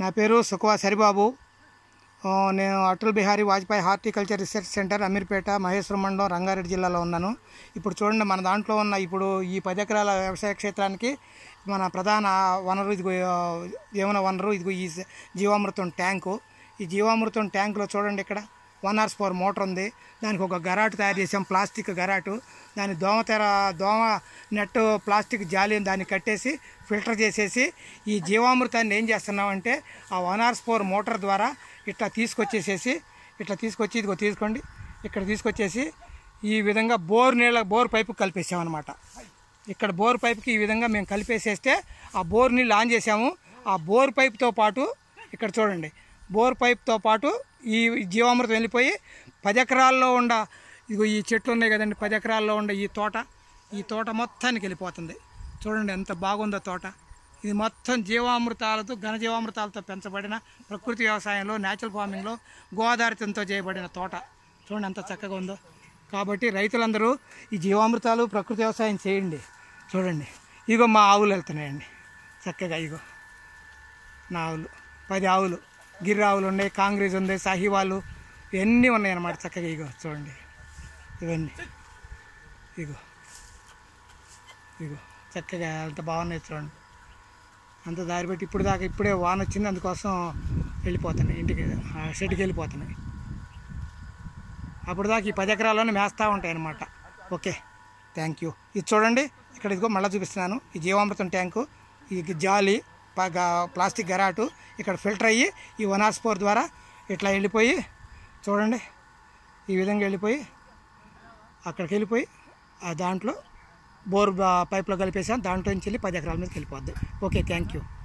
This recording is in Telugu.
నా పేరు సుఖవా సరిబాబు ఆ, నేను Atal Bihari Vajpayee horticulture research centre Ameerpet Maheshwaram మండలం రంగారెడ్డి జిల్లాలో ఉన్నాను ఇప్పుడు చూడండి మన దాంట్లో ఉన్న ఇప్పుడు ఈ పది ఎకరాల వ్యవసాయ క్షేత్రానికి మన ప్రధాన వనరు ఇదిగో ఆ, జీవన వనరు ఇదిగో ఈ జీవామృతం ట్యాంకు ఈ జీవామృతం ట్యాంకులో చూడండి ఇక్కడ వన్ హార్స్ పవర్ మోటార్ ఉంది దానికి ఒక గరాటు తయారు చేసాం ప్లాస్టిక్ గరాటు దాని దోమ తెర దోమ నెట్ ప్లాస్టిక్ జాలి దాన్ని కట్టేసి ఫిల్టర్ చేసేసి ఈ జీవామృతాన్ని ఏం చేస్తున్నామంటే ఆ వన్ హార్స్ పవర్ మోటార్ ద్వారా ఇట్లా తీసుకొచ్చేసేసి ఇట్లా తీసుకొచ్చి ఇదిగో తీసుకోండి ఇక్కడ తీసుకొచ్చేసి ఈ విధంగా బోర్ నీళ్ళ బోర్ పైపు కలిపేసామన్నమాట ఇక్కడ బోర్ పైప్కి ఈ విధంగా మేము కలిపేసేస్తే ఆ బోర్ నీళ్ళు ఆన్ చేసాము ఆ బోర్ పైప్తో పాటు ఇక్కడ చూడండి బోర్ పైప్తో పాటు ఈ జీవామృతం వెళ్ళిపోయి పది ఎకరాల్లో ఉండ ఇదిగో ఈ చెట్లు ఉన్నాయి కదండి పది ఎకరాల్లో ఉండే ఈ తోట ఈ తోట మొత్తానికి వెళ్ళిపోతుంది చూడండి ఎంత బాగుందో తోట ఇది మొత్తం జీవామృతాలతో ఘన జీవామృతాలతో పెంచబడిన ప్రకృతి వ్యవసాయంలో న్యాచురల్ ఫార్మింగ్లో గోదావరితంతో చేయబడిన తోట చూడండి ఎంత చక్కగా ఉందో కాబట్టి రైతులందరూ ఈ జీవామృతాలు ప్రకృతి వ్యవసాయం చేయండి చూడండి ఇగో మా ఆవులు వెళ్తున్నాయండి చక్కగా ఇగో నా ఆవులు పది ఆవులు గిర్ర ఆవులు ఉన్నాయి కాంగ్రెస్ ఉంది సాహివాలు ఇవన్నీ ఉన్నాయి అన్నమాట చక్కగా ఇగో చూడండి ఇవన్నీ ఇగో ఇగో చక్కగా అంత బాగున్నాయి చూడండి అంత దారి పెట్టి ఇప్పుడు దాకా ఇప్పుడే వాన వచ్చింది అందుకోసం వెళ్ళిపోతున్నాయి ఇంటికి ఆ షెడ్కి వెళ్ళిపోతున్నాయి అప్పుడు దాకా ఈ పది ఎకరాల్లోనే మేస్తూ ఉంటాయి అన్నమాట ఓకే థ్యాంక్ యూ ఇది చూడండి ఇక్కడ ఇదిగో మళ్ళీ చూపిస్తున్నాను ఈ జీవామృతం ట్యాంకు ఈ జాలి ప- గా- ప్లాస్టిక్ గరాటు ఇక్కడ ఫిల్టర్ అయ్యి ఈ వన్ ఆర్ స్పోర్ ద్వారా ఇట్లా వెళ్ళిపోయి చూడండి ఈ విధంగా వెళ్ళిపోయి అక్కడికి వెళ్ళిపోయి ఆ దాంట్లో బోర్ బా- పైప్లో కలిపేసాం దాంట్లో నుంచి వెళ్ళి పది ఎకరాల మీదకి వెళ్ళిపోద్ది ఓకే థ్యాంక్ యూ